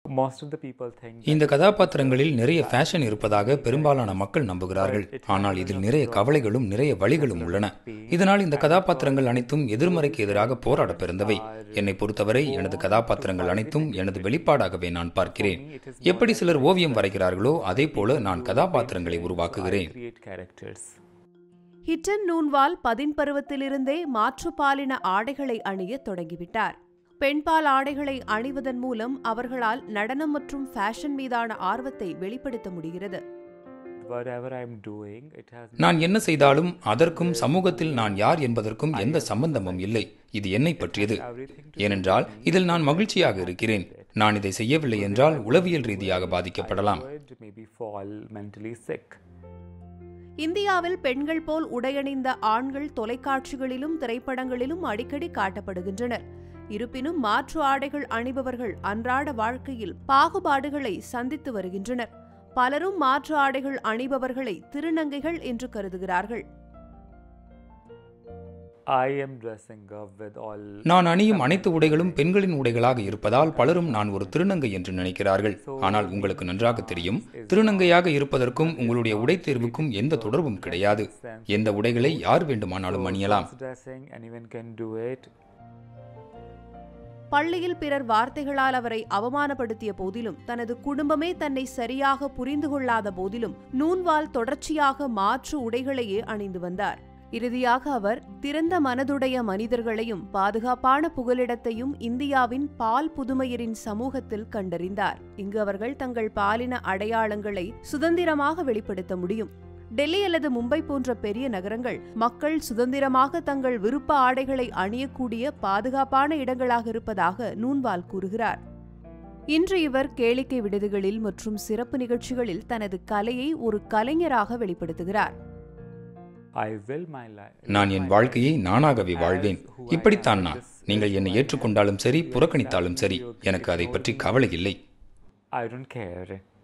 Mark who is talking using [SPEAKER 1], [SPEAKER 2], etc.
[SPEAKER 1] Most of the people think
[SPEAKER 2] இந்த கதாபாத்திரங்களில் நிறைய ஃபேஷன் இருப்பதாக பெரும்பாலான மக்கள் நம்புகிறார்கள் ஆனால் இதில் நிறைய கவலைகளும் நிறைய வழிகளும் உள்ளன இதனால் இந்த கதாபாத்திரங்கள் அனைத்தும் எதிர்மறைக்கு எதிராக போராட பிறந்தவை என்னை பொறுத்தவரை எனது கதாபாத்திரங்கள் அனைத்தும் எனது வெளிப்பாடாகவே நான் பார்க்கிறேன் எப்படி சிலர் ஓவியம் வரைகிறார்களோ அதே போல நான் கதாபாத்திரங்களை உருவாக்குகிறேன்
[SPEAKER 1] create characters.
[SPEAKER 3] ஹிட்டன் நூன்வால் பதின் பருவத்திலிருந்தே மாற்றுப்பாலின ஆடைகளை அணியத் தொடங்கிவிட்டார் பெண்பால் ஆடைகளை அணிவதன் மூலம் அவர்களால் நடனம் மற்றும் ஃபேஷன் மீதான ஆர்வத்தை வெளிப்படுத்த முடிகிறது
[SPEAKER 1] Whatever I'm doing, it has
[SPEAKER 2] நான் என்ன செய்தாலும் அதற்கும் சமூகத்தில் நான் யார் என்பதற்கும் எந்த சம்பந்தமும் இல்லை இது என்னை பற்றியது ஏனென்றால் இதில் நான் மகிழ்ச்சியாக இருக்கிறேன் நான் இதை செய்யவில்லை என்றால் உளவியல் ரீதியாக பாதிக்கப்படலாம்
[SPEAKER 1] would maybe fall mentally sick.
[SPEAKER 3] இந்தியாவில் பெண்கள் போல் உடையணிந்த ஆண்கள் தொலைக்காட்சிகளிலும் திரைப்படங்களிலும் அடிக்கடி காட்டப்படுகின்றனர் இருப்பினும் மாற்று ஆடைகள் அணிபவர்கள் அன்றாட வாழ்க்கையில் பாகுபாடுகளை சந்தித்து வருகின்றனர் பலரும் மாற்று ஆடைகள் அணிபவர்களை திருநங்கைகள் என்று கருதுகிறார்கள்
[SPEAKER 1] I am dressing up with all
[SPEAKER 2] நான் அணியும் அனைத்து உடைகளும் பெண்களின் உடைகளாக இருப்பதால் பலரும் நான் ஒரு திருநங்கை என்று நினைக்கிறார்கள் ஆனால் உங்களுக்கு நன்றாக தெரியும் திருநங்கையாக இருப்பதற்கும் உங்களுடைய உடை தேர்வுக்கும் எந்த தொடர்பும் கிடையாது எந்த உடைகளை யார் வேண்டுமானாலும் அணியலாம்
[SPEAKER 1] dressing, anyone can do it.
[SPEAKER 3] பள்ளியில் பிறர் வார்த்தைகளால் அவரை அவமானப்படுத்திய போதிலும் தனது குடும்பமே தன்னை சரியாக புரிந்து கொள்ளாத போதிலும் நூன்வால் தொடர்ச்சியாக மாற்று உடைகளையே அணிந்து வந்தார் இறுதியாக அவர் திறந்த மனதுடைய மனிதர்களையும் பாதுகாப்பான புகலிடத்தையும் இந்தியாவின் பால் புதுமையரின் சமூகத்தில் கண்டறிந்தார் இங்கு அவர்கள் தங்கள் பாலின அடையாளங்களை சுதந்திரமாக வெளிப்படுத்த முடியும் டெல்லி அல்லது மும்பை போன்ற பெரிய நகரங்கள் மக்கள் சுதந்திரமாக தங்கள் விருப்ப ஆடைகளை அணியக்கூடிய பாதுகாப்பான இடங்களாக இருப்பதாக நூன்வால் கூறுகிறார் இன்று இவர் கேளிக்கை விடுதிகளில் மற்றும் சிறப்பு நிகழ்ச்சிகளில் தனது கலையை ஒரு கலைஞராக வெளிப்படுத்துகிறார்
[SPEAKER 1] I will my life.
[SPEAKER 2] நான் என் வாழ்க்கையை நானாகவே வாழ்வேன் இப்படித்தான் நான் நீங்கள் என்னை ஏற்றுக்கொண்டாலும் சரி புறக்கணித்தாலும் சரி எனக்கு அதை பற்றி கவலை இல்லை
[SPEAKER 1] I don't care.